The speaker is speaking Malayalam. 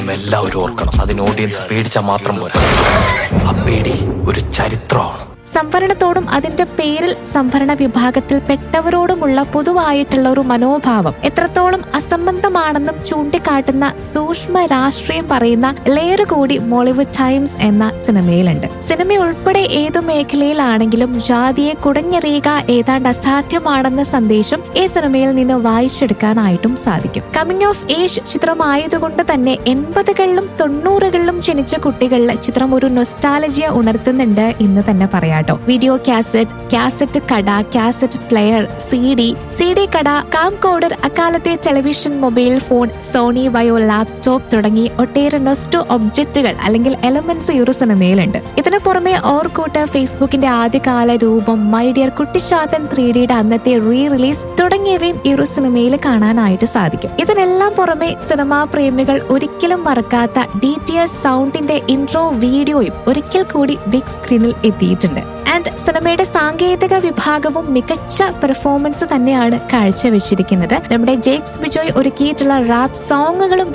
എല്ലാവരും ഓർക്കണം അതിന് ഓഡിയൻസ് പേടിച്ചാൽ മാത്രം പോരാ ആ പേടി ഒരു ചരിത്രമാണ് സംവരണത്തോടും അതിന്റെ പേരിൽ സംവരണ വിഭാഗത്തിൽ പെട്ടവരോടുമുള്ള പൊതുവായിട്ടുള്ള ഒരു മനോഭാവം എത്രത്തോളം അസംബന്ധമാണെന്നും ചൂണ്ടിക്കാട്ടുന്ന സൂക്ഷ്മ രാഷ്ട്രീയം പറയുന്ന ലെയർ കൂടി മോളിവുഡ് ടൈംസ് എന്ന സിനിമയിലുണ്ട് സിനിമ ഉൾപ്പെടെ ഏതു മേഖലയിലാണെങ്കിലും ജാതിയെ കുടഞ്ഞെറിയുക ഏതാണ്ട് അസാധ്യമാണെന്ന സന്ദേശം ഈ സിനിമയിൽ നിന്ന് വായിച്ചെടുക്കാനായിട്ടും സാധിക്കും കമ്മിങ് ഓഫ് ഏജ് ചിത്രമായതുകൊണ്ട് തന്നെ എൺപതുകളിലും തൊണ്ണൂറുകളിലും ജനിച്ച കുട്ടികളിൽ ചിത്രം ഒരു നൊസ്റ്റാലജിയ ഉണർത്തുന്നുണ്ട് എന്ന് തന്നെ പറയാട്ടോ വീഡിയോ കാസറ്റ് കാസറ്റ് കട cassette player C D C D കട കാം കോഡർ അക്കാലത്തെ television mobile phone Sony Vaio laptop തുടങ്ങി ഒട്ടേറെ നൊസ്റ്റോ ഒബ്ജക്റ്റുകൾ അല്ലെങ്കിൽ എലമെന്റ്സ് ഈ ഒരു സിനിമയിലുണ്ട് ഇതിനു പുറമെ ഓർക്കൂട്ട് ഫേസ്ബുക്കിന്റെ ആദ്യകാല രൂപം മൈ ഡിയർ കുട്ടിശാത്തൻ ത്രീ ഡിയുടെ അന്നത്തെ റീ റിലീസ് തുടങ്ങിയവയും ഈ ഒരു സിനിമയിൽ കാണാനായിട്ട് സാധിക്കും ഇതിനെല്ലാം പുറമെ സിനിമാ പ്രേമികൾ ഒരിക്കലും മറക്കാത്ത ഡി ടി എസ് സൗണ്ടിന്റെ ഇൻട്രോ വീഡിയോയും ഒരിക്കൽ കൂടി ബിഗ് സ്ക്രീനിൽ എത്തിയിട്ടുണ്ട് ആൻഡ് സിനിമയുടെ സാങ്കേതിക വിഭാഗവും മികച്ച പെർഫോമൻസ് തന്നെയാണ് കാഴ്ചവെച്ചിരിക്കുന്നത് നമ്മുടെ ജേക്സ് ബിജോയ് ഒരുക്കിയിട്ടുള്ള റാപ്പ് സോങ്ങുകളും